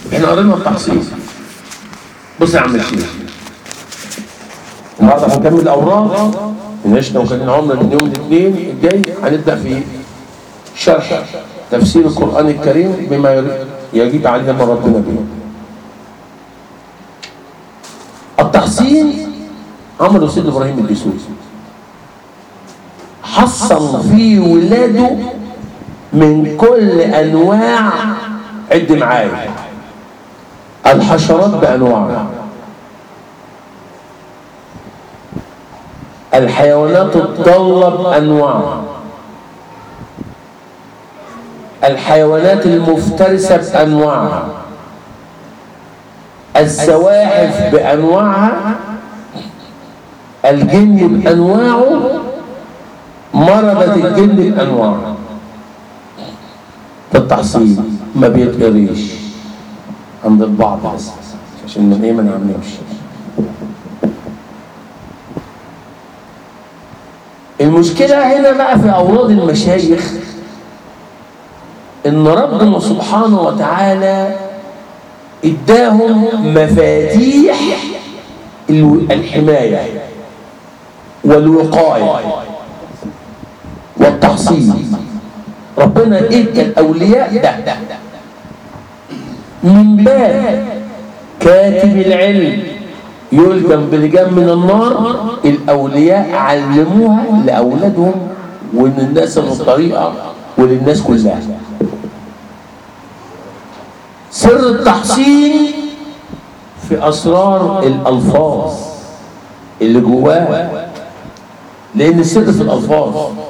احنا قرينا التحصيل بص يا عم الشيخ النهارده هنكمل الاوراق نشنا وكان عمرنا من يوم الاثنين الجاي هنبدا في شرح تفسير القران الكريم بما يجب علينا من ربنا به التحصين عمله سيد ابراهيم الدسوقي حصن فيه ولاده من كل انواع عد معايا الحشرات بانواعها الحيوانات الضالة بأنواعها الحيوانات المفترسة بأنواعها الزواحف بأنواعها الجن بأنواعه مرضة الجن بأنواعها في التحصيل ما بيتقريش عند البعض بس عشان من ايه ما نعملش المشكلة هنا بقى في أوراد المشايخ إن ربنا سبحانه وتعالى إداهم مفاتيح الحماية والوقاية والتحصيل ربنا إدى الأولياء ده من باب كاتب العلم يلجم بلجام من النار الأولياء علموها لأولادهم وللناس الطريقة وللناس كلها سر التحصين في أسرار الألفاظ اللي جواه لأن السر في الألفاظ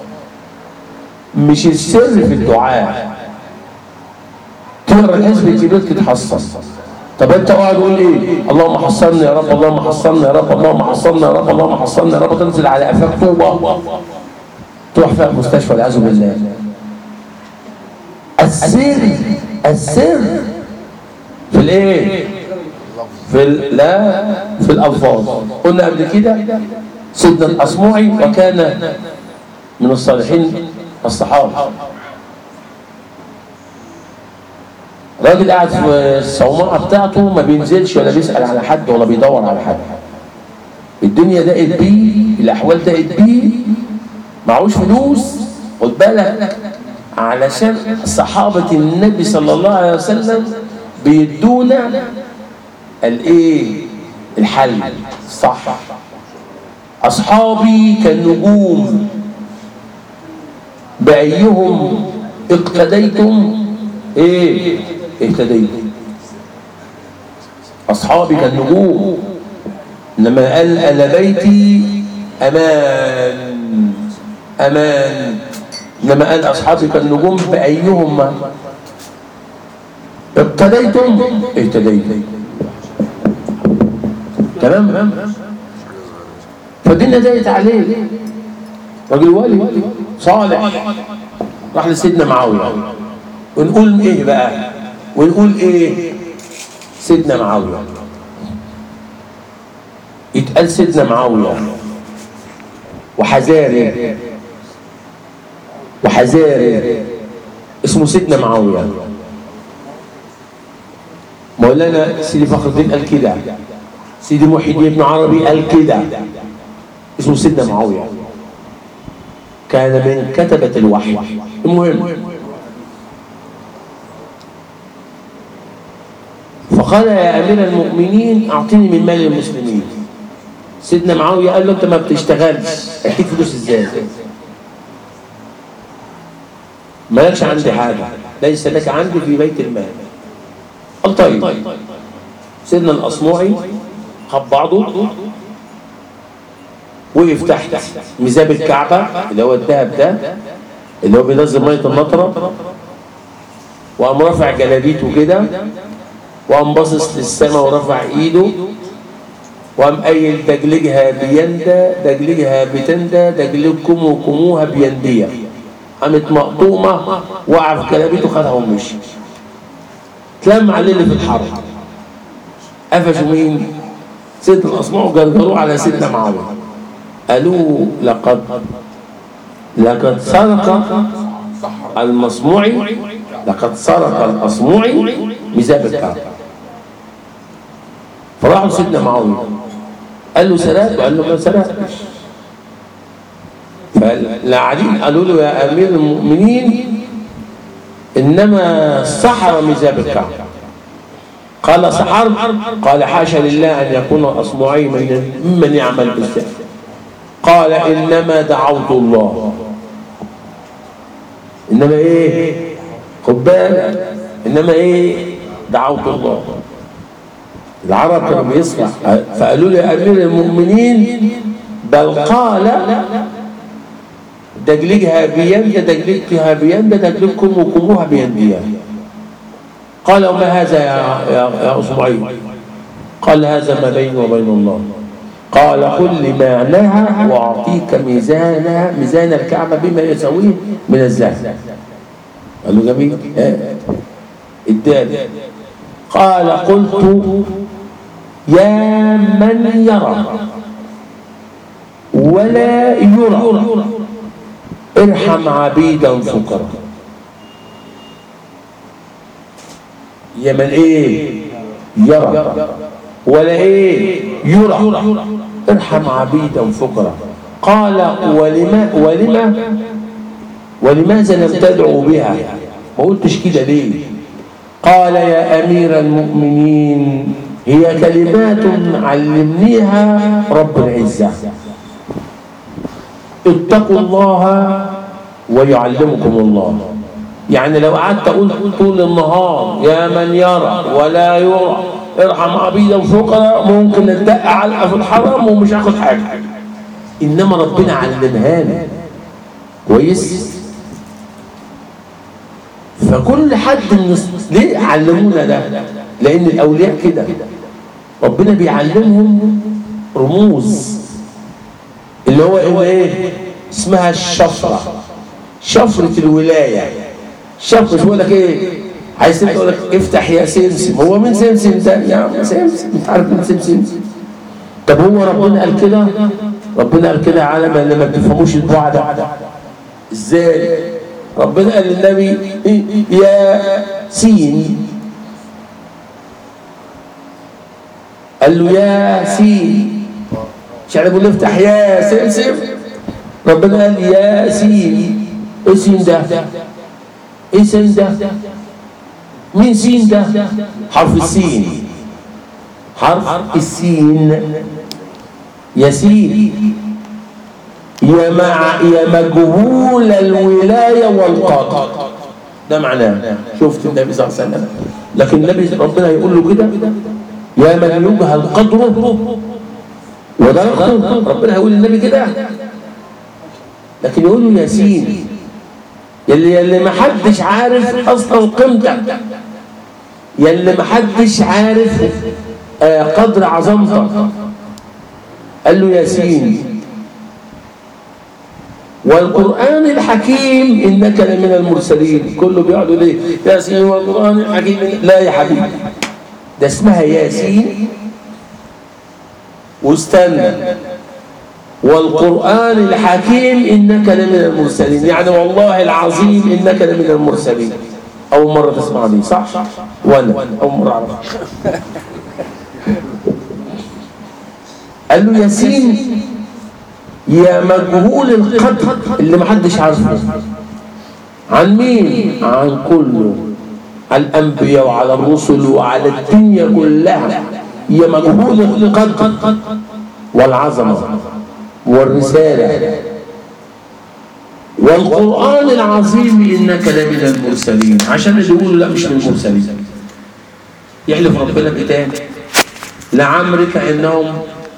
مش السر في الدعاء تقرا الحزب الكبير تتحصن طب انت اقعد قول ايه اللهم حصلني يا رب اللهم حصلني يا رب اللهم حصلني يا رب اللهم حصلني يا رب تنزل على قفاك طوبه تروح فيها المستشفى والعياذ بالله السر السر في الايه في ال... لا في الالفاظ قلنا قبل كده سيدنا الاصمعي وكان من الصالحين الصحابه راجل قاعد في الصومعه بتاعته ما بينزلش ولا بيسال على حد ولا بيدور على حد الدنيا ضاقت بيه الاحوال ضاقت بيه معهوش فلوس خد بالك علشان صحابه النبي صلى الله عليه وسلم بيدونا الايه الحل صح اصحابي كالنجوم بايهم اقتديتم ايه اهتديتم اصحابي كالنجوم انما قال انا بيتي امان امان انما قال اصحابي كالنجوم بايهم اقتديتم اهتديتم تمام فالدنيا ضاقت عليه راجل والي صالح راح لسيدنا معاويه ونقول ايه بقى ونقول ايه سيدنا معاويه يتقال سيدنا معاويه وحذاري وحذاري اسمه سيدنا معاويه مولانا سيدي فخر الدين قال كده سيدي محي الدين ابن عربي قال كده اسمه سيدنا معاويه كان من كتبة الوحي المهم فقال يا أمير المؤمنين أعطيني من مال المسلمين سيدنا معاوية قال له أنت ما بتشتغلش أديك فلوس إزاي مالكش عندي حاجة ليس لك عندي في بيت المال قال طيب سيدنا الأصمعي خد بعضه وقف تحت ميزاب الكعبة اللي هو الذهب ده اللي هو بينزل مية المطرة وقام رافع جلابيته كده وقام باصص للسماء ورفع ايده وقام قايل دجلجها بيندى دجلجها بتندى دجلجكم وكموها بيندية قامت مقطومة وقع في جلابيته خدها ومشي تلم عليه اللي في الحرب قفشوا مين؟ سيدنا الأصمع وجرجروه على سيدنا معاوية قالوا لقد لقد سرق المصموعي لقد سرق الأصمعي ميزاب الكعبة فراحوا سيدنا معاويه قال له سرقت قال له ما سرقتش فالقاعدين قالوا له يا امير المؤمنين انما سحر ميزاب الكعبه قال سحر قال حاشا لله ان يكون اصبعي من ممن يعمل بالسحر قال انما دعوت الله انما ايه خد بالك انما ايه دعوت الله العرب كانوا بيسمع فقالوا له يا امير المؤمنين بل قال دجلجها بيد دجلجتها بيد دجلجكم وكموها بيديها قال وما هذا يا يا, يا اصبعي قال هذا ما بيني وبين الله قال قل معناها واعطيك ميزانها ميزان الكعبه بما يساويه من الذهب قال له جميل اداني قال قلت يا من يرى ولا يرى ارحم عبيدا فقراء يا من ايه يرى ولا ايه يرى ارحم عبيدا فقراء قال ولما ولما ولماذا لم تدعو بها ما قلتش كده ليه قال يا امير المؤمنين هي كلمات علمنيها رب العزه اتقوا الله ويعلمكم الله يعني لو قعدت اقول طول النهار يا من يرى ولا يرى ارحم عبيدا فقراء ممكن اتدق علقه في الحرم ومش هاخد حاجه انما ربنا علمها لي كويس فكل حد من ليه علمونا ده لان الاولياء كده ربنا بيعلمهم رموز اللي هو ايه اسمها الشفرة شفرة الولاية شفرة يقول لك ايه عايز تقول لك افتح يا سمسم هو مين سمسم ده يا عم سمسم انت عارف مين سمسم طب هو ربنا قال كده ربنا قال كده عالم اللي ما بتفهموش البعد ده ازاي ربنا قال للنبي يا سين قال له يا سين مش عارف بيقول افتح يا سمسم ربنا قال يا سين ايه سين ده ايه سين ده مين سين ده حرف السين حرف السين ياسين يا مع يا مجهول الولايه والقدر ده معناه شفت النبي صلى الله عليه وسلم لكن النبي ربنا يقول له كده يا من يجهل قدره ودرجته ربنا هيقول للنبي كده لكن يقول له ياسين يلي يلي ما حدش عارف اصلا قيمتك يلي ما حدش عارف آه قدر عظمتك قال له ياسين والقرآن الحكيم إنك لمن المرسلين كله بيقعد يقول ايه ياسين والقرآن الحكيم لا يا حبيبي ده اسمها ياسين واستنى والقرآن الحكيم إنك لمن المرسلين يعني والله العظيم إنك لمن المرسلين أول مرة تسمع دي صح؟ وأنا أول مرة أعرف قال له ياسين يا مجهول القدر اللي محدش عارفه عن مين؟ عن كله على الأنبياء وعلى الرسل وعلى الدنيا كلها يا مجهول القدر والعظمة والرسالة والقرآن العظيم إنك لمن المرسلين عشان اللي يقولوا لا مش من المرسلين يحلف ربنا بإيه لعمرك إنهم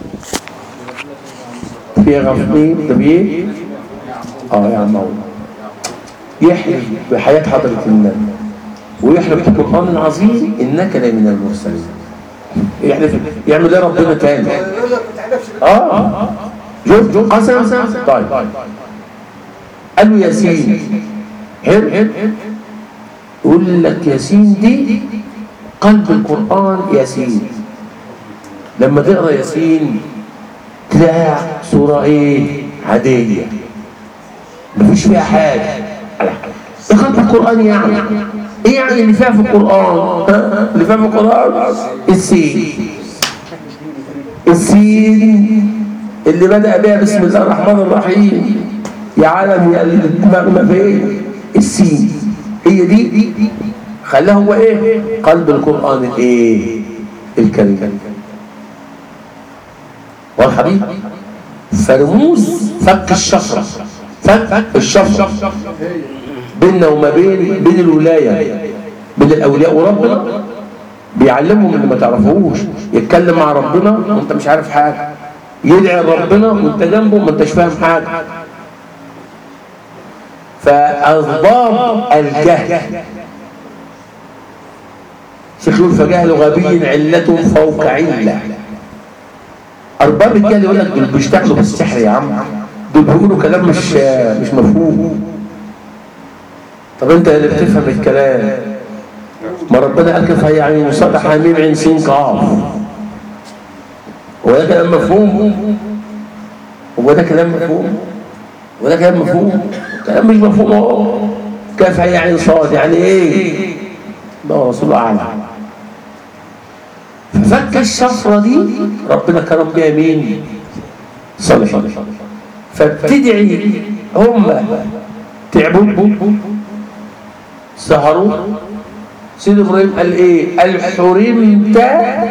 في غفلين طب ايه؟ اه يا عم يحلف بحياة حضرة النبي ويحلف بالقرآن العظيم إنك لمن المرسلين يحلف يعمل ايه ربنا تاني اه شوف شوف قسم طيب قال له ياسين حلو يقول لك ياسين دي قلب القرآن ياسين لما تقرا ياسين تلاقي سورة ايه عادية مفيش فيها حاجة ايه خط القرآن يعني ايه يعني اللي فيها في القرآن ها؟ اللي فيها في القرآن السين والسين اللي بدأ بها بسم الله الرحمن الرحيم يا عالم يا الدماغ ما فين السين هي دي خلاه هو ايه قلب القرآن الايه الكريم واضح دي فرموز فك الشفرة فك الشفرة بيننا وما بين بين الولاية بين الأولياء وربنا بيعلمهم اللي ما تعرفوش يتكلم مع ربنا وانت مش عارف حاجة يدعي ربنا وانت جنبه ما انتش فاهم حاجة فأسباب الجهل شيخ يقول فجهل غبي علة فوق علة أرباب الجهل يقول لك دول بيشتغلوا بالسحر يا عم دول بيقولوا كلام مش مش مفهوم طب انت اللي بتفهم الكلام ما ربنا قال كيف يعني صاد حميم عين سين قاف هو ده كلام مفهوم هو ده كلام مفهوم هو ده كلام مفهوم كلام مش مفهوم اهو كيف هي عين صاد يعني ايه ده رسول اعلم ففك الشفرة دي ربنا كرم بيها مين صالحين فبتدعي هم تعبوا سهروا سيد ابراهيم قال ايه قال حرمت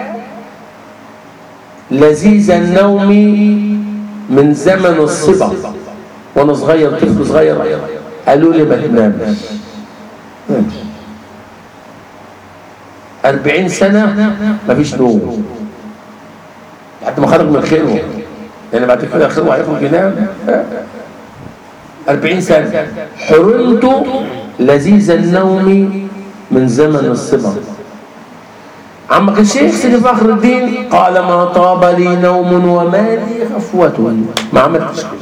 لذيذ النوم من زمن الصبا وانا صغير طفل صغير قالوا لي ما تنامش أربعين سنة مفيش نوم لحد ما خرج من خيره يعني بعد كده خيره هيخرج ينام أربعين سنة حرمت لذيذ النوم من زمن الصبا عمك الشيخ سيدي فخر الدين قال ما طاب لي نوم وما لي غفوة ما عملتش كده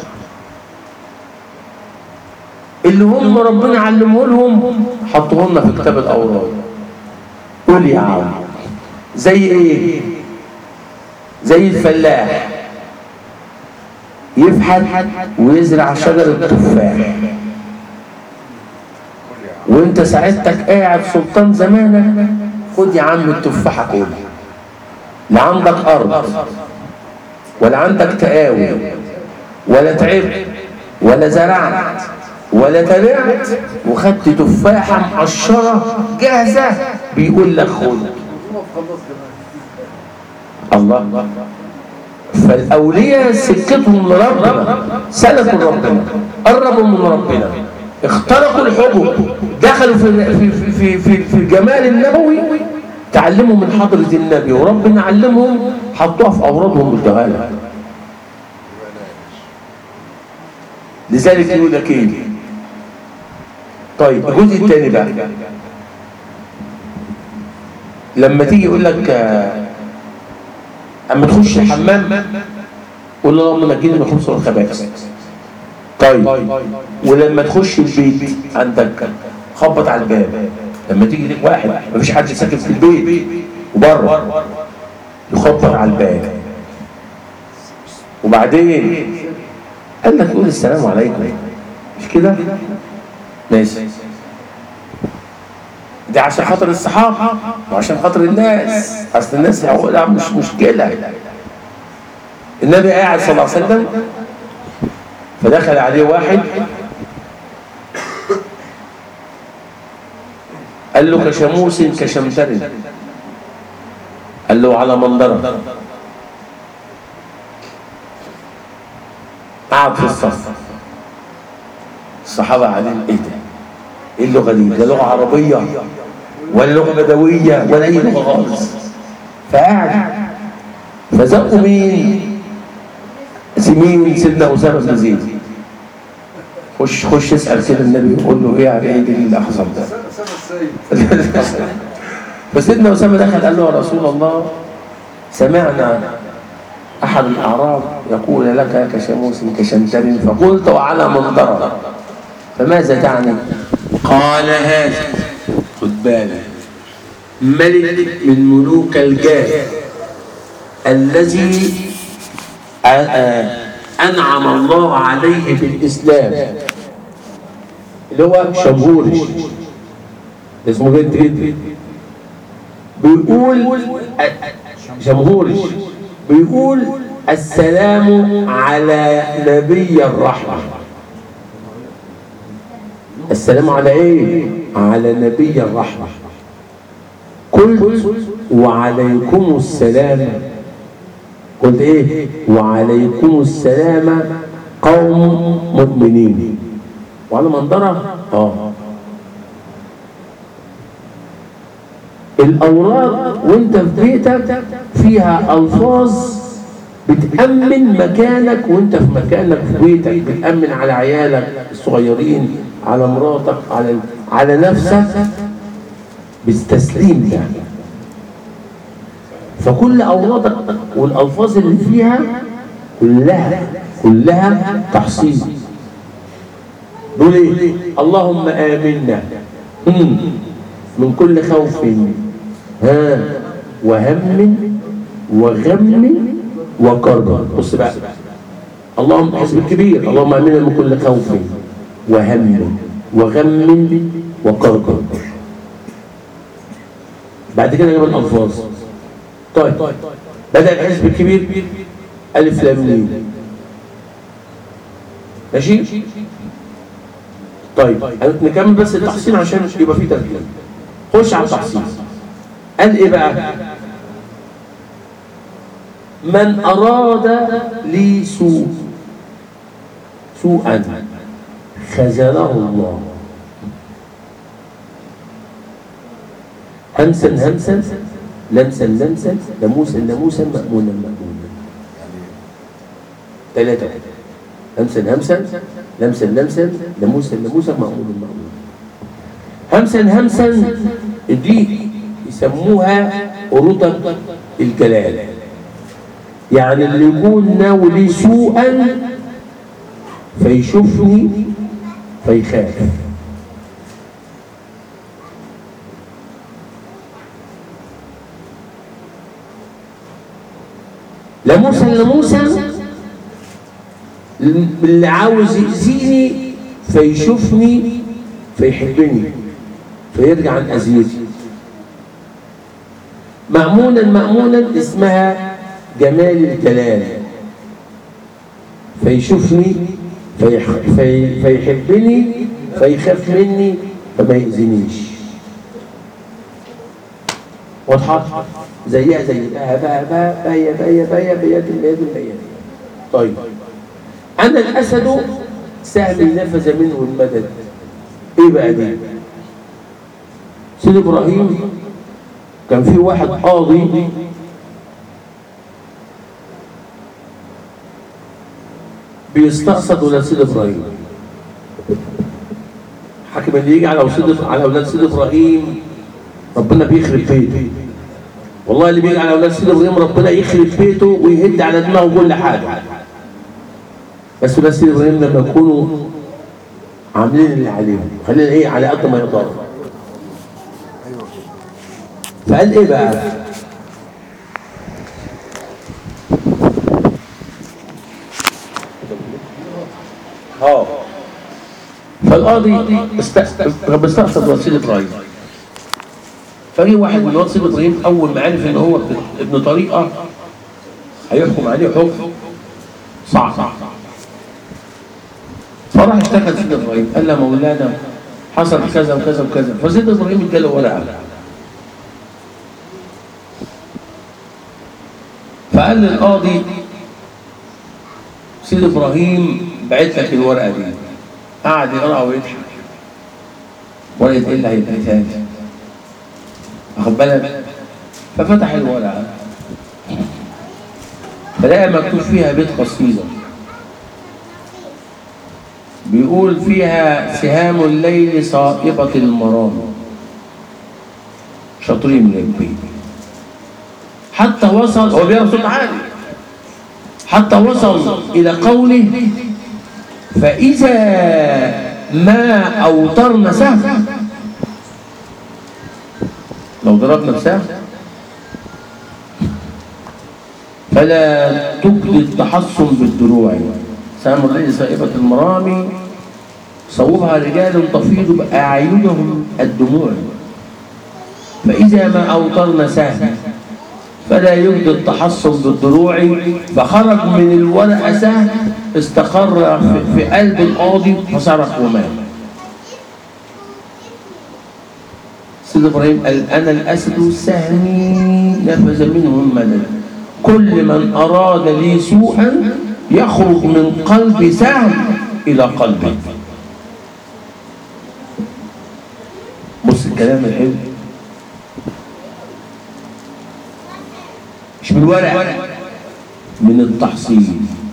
اللي هم ربنا علمه لهم حطوه لنا في كتاب الأوراد قول يا عم زي ايه زي الفلاح يفحت ويزرع شجرة تفاح وانت سعادتك قاعد سلطان زمانك خد يا عم التفاحة كلها لا عندك أرض ولا عندك تقاوي ولا تعبت ولا زرعت ولا تبعت وخدت تفاحة مقشرة جاهزة بيقول لك خد الله فالأولياء سكتهم لربنا سلكوا ربنا قربوا من ربنا اخترقوا الحجب دخلوا في في في في, في الجمال النبوي تعلموا من حضرة النبي وربنا علمهم حطوها في أورادهم بالجهالة لذلك يقول لك ايه طيب الجزء الثاني بقى لما تيجي يقول لك آه، اما تخش الحمام قول له اللهم نجيني من الخبث والخبائث طيب ولما تخش البيت عندك خبط على الباب لما تيجي لك واحد مفيش حد ساكن في البيت وبره يخبط على الباب وبعدين قال لك قول السلام عليكم مش كده ماشي ده عشان خاطر الصحابة وعشان خاطر الناس اصل الناس هقولها مش مشكلة النبي قاعد صلى الله عليه وسلم فدخل عليه واحد قال له كشموس كشمتر قال له على منظرة قعد في الصف الصحابة قاعدين ايه ده؟ ايه اللغة دي؟ لا لغة عربية ولا لغة بدوية ولا أي لغة خالص فقعد فزقوا مين؟ مين سيدنا أسامة بن زيد خش خش اسأل كده النبي يقول له ايه يعني ايه اللي حصل ده؟ فسيدنا أسامة دخل قال له يا رسول الله سمعنا أحد الأعراب يقول لك كشموس كشمتر فقلت وعلى منظرة فماذا تعني؟ قال هذا خد بالك ملك من ملوك الجاه الذي آ- آ- أنعم الله عليه بالإسلام اللي هو شمهوري اسمه جد جد بيقول أ- شمهوري بيقول السلام على نبي الرحمة السلام على ايه على نبي الرحمة قلت وعليكم السلام قلت ايه وعليكم السلام قوم مؤمنين وعلى منظرة اه الأوراق وانت في بيتك فيها ألفاظ بتأمن مكانك وانت في مكانك في بيتك بتأمن على عيالك الصغيرين على مراتك على على نفسك بالتسليم ده فكل أوراقك والألفاظ اللي فيها كلها كلها تحصيل دول ايه اللهم آمنا مم. من كل خوف ها وهم وغم وكرب بص بقى اللهم حزب الكبير اللهم امنا من كل خوف وهم وغم وكرب بعد كده جاب الالفاظ طيب بدا الحزب الكبير الف لام ميم ماشي طيب نكمل بس التحصيل عشان يبقى فيه ترتيب خش على التحصيل قال ايه بقى من اراد لي سوء سوءا خذله الله همسا همسا لمسا لمسا ناموسا ناموسا مأمونا مأمونا ثلاثة همسا همسا لمسا لمسا ناموسا ناموسا مأمونا مأمونا همسا همسا دي يسموها رطب الجلال يعني اللي يكون ناوي لي سوءا فيشوفني فيخاف لموسى لموسى اللي عاوز يأذيني فيشوفني فيحبني فيرجع عن أذيتي مأمونا مأمونا اسمها جمال الجلال فيشوفني فيح في فيحبني فيخاف مني فما يأذينيش واضحة زيها زي بقى بقى بقى بقى بقى بقى بيد اليد البيد طيب أنا الأسد سهم نفذ منه المدد إيه بقى دي؟ سيد إبراهيم كان في واحد قاضي بيستقصد ولاد سيد ابراهيم حاكم اللي يجي على سيد على اولاد سيد ابراهيم ربنا بيخرب بيته والله اللي بيجي على اولاد سيد ابراهيم ربنا يخرب بيته ويهد على دماغه كل حاجه بس اولاد سيد ابراهيم لما يكونوا عاملين اللي عليهم خلينا ايه على قد ما يقدروا فقال ايه بقى اه فالقاضي بيستقصد وسيد ابراهيم فجي واحد من وسيد ابراهيم اول ما عرف ان هو ابن طريقه هيحكم عليه حكم صعب فراح اشتكى لسيد ابراهيم قال له مولانا حصل كذا وكذا وكذا فسيد ابراهيم اداله ورقه فقال للقاضي سيد ابراهيم بعت لك الورقه دي قعد يقرا ويضحك ورقه ايه اللي هيبعتها لي واخد بالك ففتح الورقه فلقى مكتوب فيها بيت قصيده بيقول فيها سهام الليل صائبة المرام شاطرين من البيت حتى وصل هو بيقرا صوت عالي حتى وصل إلى قوله فإذا ما أوترنا سهم لو ضربنا بسهم فلا تجدي التحصن بالدروع سهم الليل سائبة المرامي صوبها رجال تفيض بأعينهم الدموع فإذا ما أوترنا سهم فلا يجدي التحصن بالضلوع فخرج من الورقة سهم استقر في, في قلب القاضي فصرخ ومات سيد ابراهيم قال انا الاسد سهمي نفذ منه المدد كل من اراد لي سوءا يخرج من قلب سهم الى قلبي بص الكلام الحلو مش من ورق من التحصيل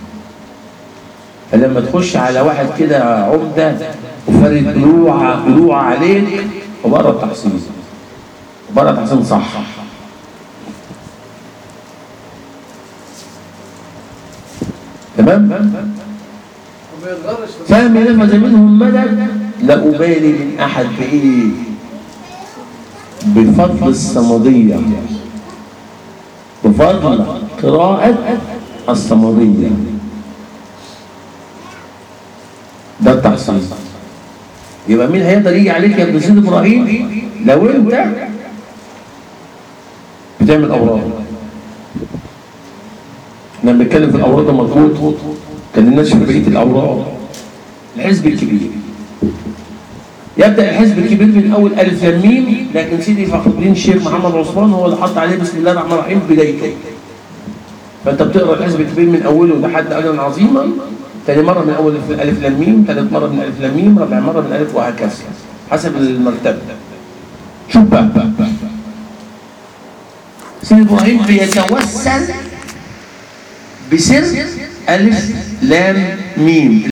فلما تخش على واحد كده عمده وفرد ضلوع ضلوع عليك وبره التحصيل بره التحصيل صح تمام فهم نفذ منهم مدد لا أبالي من أحد بإيه بفضل الصمدية بفضل قراءة الصمدية ده التحصيل يبقى مين هيقدر يجي عليك يا ابن سيد ابراهيم لو انت بتعمل اوراد احنا بنتكلم في الاوراد المضبوط كلمناش في بقيه الاوراد الحزب الكبير يبدا الحزب الكبير من اول الف لام ميم لكن سيدي فخر الدين الشيخ محمد عثمان هو اللي حط عليه بسم الله الرحمن الرحيم بدايته فانت بتقرا الحزب الكبير من اوله لحد اجرا عظيما تاني مرة من أول ألف لام ميم ثالث مرة من ألف لام ميم رابع مرة من ألف وهكذا حسب المرتبة شوف بقى سيد إبراهيم بيتوسل بسر ألف لام ميم